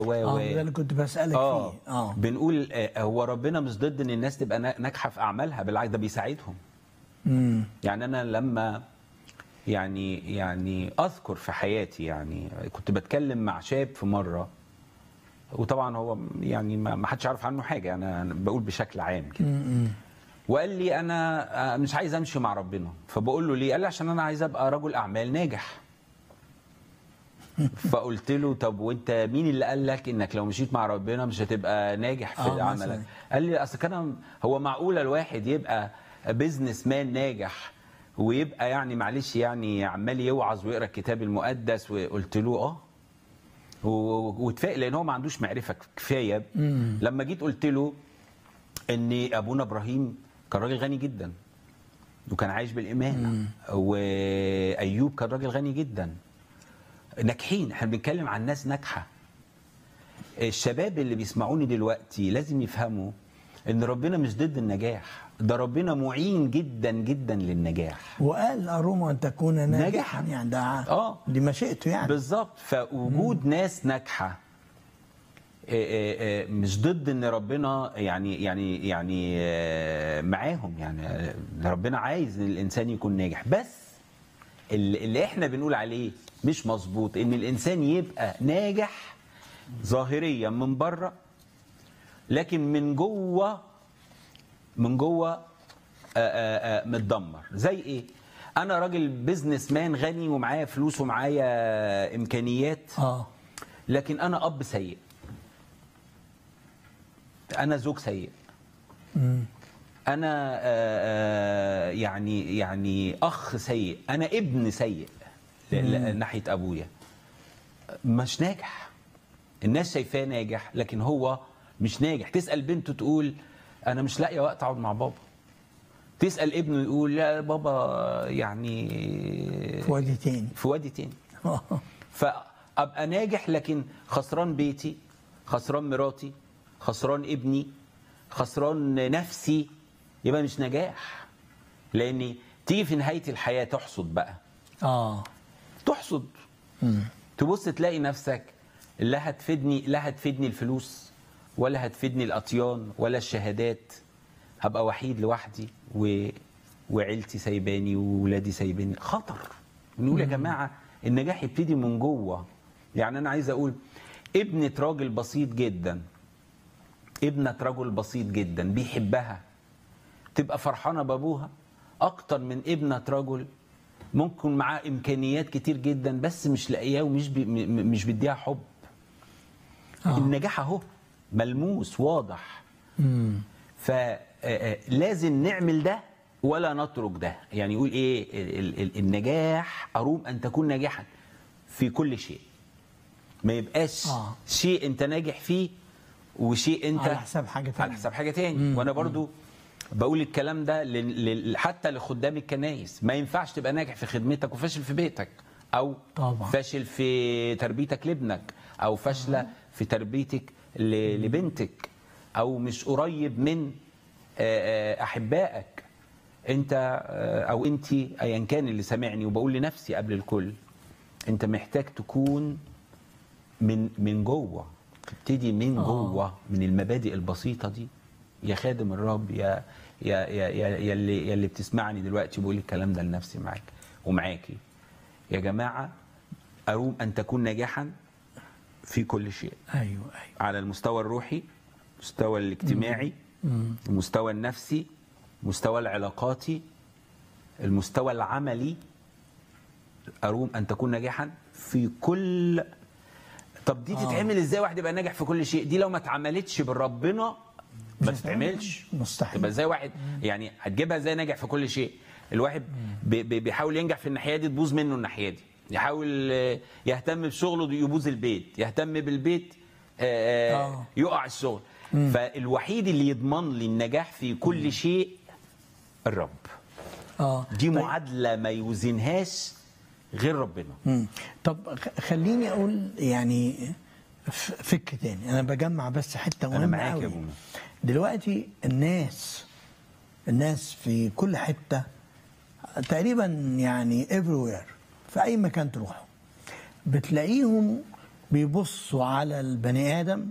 و اه و ده اللي كنت بسالك اه فيه اه بنقول آه، هو ربنا مش ضد ان الناس تبقى نا- ناجحه في اعمالها بالعكس ده بيساعدهم امم يعني انا لما يعني يعني اذكر في حياتي يعني كنت بتكلم مع شاب في مره وطبعا هو يعني ما ما حدش يعرف عنه حاجه انا أنا بقول بشكل عام كده وقال لي انا آه، مش عايز امشي مع ربنا فبقول له ليه قال لي عشان انا عايز ابقى رجل اعمال ناجح فقلت له طب وانت مين اللي قال لك انك لو مشيت مع ربنا مش هتبقى ناجح في آه، عملك مثلاً. قال لي اصل كان هو معقوله الواحد يبقى بيزنس مان ناجح ويبقى يعني معلش يعني عمال يوعظ ويقرا الكتاب المقدس وقلت له اه و- واتفاق لان هو ما عندوش معرفه كفايه لما جيت قلت له ان ابونا ابراهيم كان راجل غني جدا وكان عايش بالايمان وايوب كان راجل غني جدا ناجحين احنا بنتكلم عن ناس ناجحه الشباب اللي بيسمعوني دلوقتي لازم يفهموا ان ربنا مش ضد النجاح ده ربنا معين جدا جدا للنجاح وقال اروم ان تكون ناجحا ناجحاً. يعني ده آه. دي مشيئته يعني بالظبط فوجود ناس ناجحه آه، آه، آه، مش ضد ان ربنا يعني يعني يعني آه، معاهم يعني آه، ربنا عايز ان الانسان يكون ناجح بس اللي اللي احنا بنقول عليه مش مظبوط ان الانسان يبقى ناجح ظاهريا من بره لكن من جوه من جوه آه، آه، آه، متدمر زي ايه انا راجل بيزنس مان غني ومعايا فلوس ومعايا امكانيات اه لكن انا اب سيء انا زوج سيء انا آه، آه، يعني يعني اخ سيء انا ابن سيء ل- ل- ناحيه ابويا مش ناجح الناس شايفاه ناجح لكن هو مش ناجح تسال بنته تقول انا مش لاقيه وقت اقعد مع بابا تسال ابنه يقول لا بابا يعني في وادي تاني في وادي تاني آه. فابقى ناجح لكن خسران بيتي خسران مراتي خسران ابني خسران نفسي يبقى مش نجاح لان تيجي في نهايه الحياه تحصد بقى اه تحصد تبص تلاقي نفسك لا هتفيدني لا هتفيدني الفلوس ولا هتفيدني الاطيان ولا الشهادات هبقى وحيد لوحدي و... وعيلتي سايباني وولادي سايباني خطر نقول يا جماعه النجاح يبتدي من جوه يعني انا عايز اقول ابنة راجل بسيط جدا ابنة رجل بسيط جدا بيحبها تبقى فرحانه بابوها اكتر من ابنه رجل ممكن معاه امكانيات كتير جدا بس مش لاقياه ومش بي م- م- مش بيديها حب آه. النجاح اهو ملموس واضح امم فلازم نعمل ده ولا نترك ده يعني يقول ايه ال- ال- النجاح اروم ان تكون ناجحا في كل شيء ما يبقاش آه. شيء انت ناجح فيه وشيء انت على حساب حاجة على تانية. حساب حاجه تاني وانا برضو بقول الكلام ده لل- لل- حتى لخدام الكنايس ما ينفعش تبقى ناجح في خدمتك وفاشل في بيتك او طبعا. فاشل في تربيتك لابنك او فاشله في تربيتك ل- لبنتك او مش قريب من آه، آه، احبائك انت آه، او انت ايا كان اللي سامعني وبقول لنفسي قبل الكل انت محتاج تكون من من جوه تبتدي من آه. جوه من المبادئ البسيطه دي يا خادم الرب يا يا يا يا, يا اللي يا اللي بتسمعني دلوقتي وبقول الكلام ده لنفسي معاك ومعاكي يا جماعه اروم ان تكون ناجحا في كل شيء ايوه ايوه على المستوى الروحي المستوى الاجتماعي المستوى النفسي المستوى العلاقاتي المستوى العملي اروم ان تكون ناجحا في كل طب دي آه. تتعمل ازاي واحد يبقى ناجح في كل شيء دي لو ما اتعملتش بالربنا ما مش تتعملش مستحيل. تبقى ازاي واحد يعني هتجيبها ازاي ناجح في كل شيء الواحد بي- بي- بيحاول ينجح في الناحيه دي تبوظ منه الناحيه دي يحاول آه، يهتم بشغله يبوظ البيت يهتم بالبيت آه، آه، آه. يقع الشغل فالوحيد اللي يضمن لي النجاح في كل شيء الرب اه دي طيب. معادله ما يوزنهاش غير ربنا مم. طب خ- خليني اقول يعني ف- فكر تاني انا بجمع بس حته أنا مهمه معاك يا قوي أبونا. دلوقتي الناس الناس في كل حته تقريبا يعني everywhere في اي مكان تروحوا بتلاقيهم بيبصوا على البني ادم